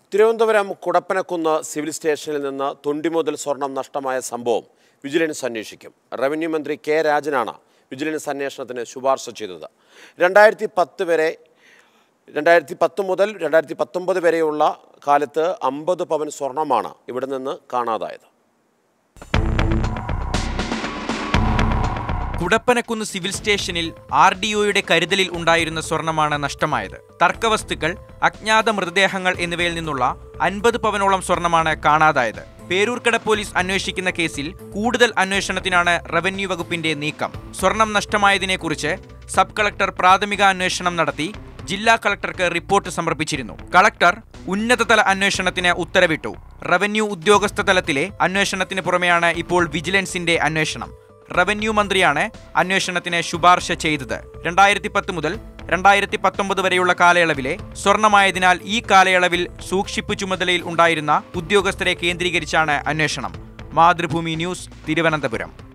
Thiruvananthapuram Kudappanakunnu civil സ്റ്റേഷനിൽ നിന്ന് തൊണ്ടി മുതൽ സ്വർണം നഷ്ടമായ സംഭവം വിജിലൻസ് അന്വേഷിക്കും റവന്യൂ മന്ത്രി കെ രാജനാണ് വിജിലൻസ് അന്വേഷണത്തിന് ശുപാർശ ചെയ്തത് രണ്ടായിരത്തി പത്ത് വരെ രണ്ടായിരത്തി പത്ത് മുതൽ രണ്ടായിരത്തി പത്തൊമ്പത് വരെയുള്ള കാലത്ത് അമ്പത് പവൻ സ്വർണമാണ് ഇവിടെ നിന്ന് കാണാതായത് കുടപ്പനക്കുന്ന് സിവിൽ സ്റ്റേഷനിൽ ആർ ഡി ഒയുടെ കരുതലിൽ ഉണ്ടായിരുന്ന സ്വർണമാണ് നഷ്ടമായത് തർക്കവസ്തുക്കൾ അജ്ഞാത മൃതദേഹങ്ങൾ എന്നിവയിൽ നിന്നുള്ള അൻപത് പവനോളം സ്വർണമാണ് കാണാതായത് പേരൂർക്കട പോലീസ് അന്വേഷിക്കുന്ന കേസിൽ കൂടുതൽ അന്വേഷണത്തിനാണ് റവന്യൂ വകുപ്പിന്റെ നീക്കം സ്വർണം നഷ്ടമായതിനെക്കുറിച്ച് സബ് കളക്ടർ പ്രാഥമിക അന്വേഷണം നടത്തി ജില്ലാ കളക്ടർക്ക് റിപ്പോർട്ട് സമർപ്പിച്ചിരുന്നു കളക്ടർ ഉന്നതതല അന്വേഷണത്തിന് ഉത്തരവിട്ടു റവന്യൂ ഉദ്യോഗസ്ഥ തലത്തിലെ അന്വേഷണത്തിന് പുറമെയാണ് ഇപ്പോൾ വിജിലൻസിന്റെ അന്വേഷണം റവന്യൂ മന്ത്രിയാണ് അന്വേഷണത്തിന് ശുപാർശ ചെയ്തത് രണ്ടായിരത്തി പത്ത് മുതൽ രണ്ടായിരത്തി പത്തൊമ്പത് വരെയുള്ള കാലയളവിലെ സ്വർണമായതിനാൽ ഈ കാലയളവിൽ സൂക്ഷിപ്പ് ചുമതലയിൽ ഉണ്ടായിരുന്ന ഉദ്യോഗസ്ഥരെ കേന്ദ്രീകരിച്ചാണ് അന്വേഷണം മാതൃഭൂമി ന്യൂസ് തിരുവനന്തപുരം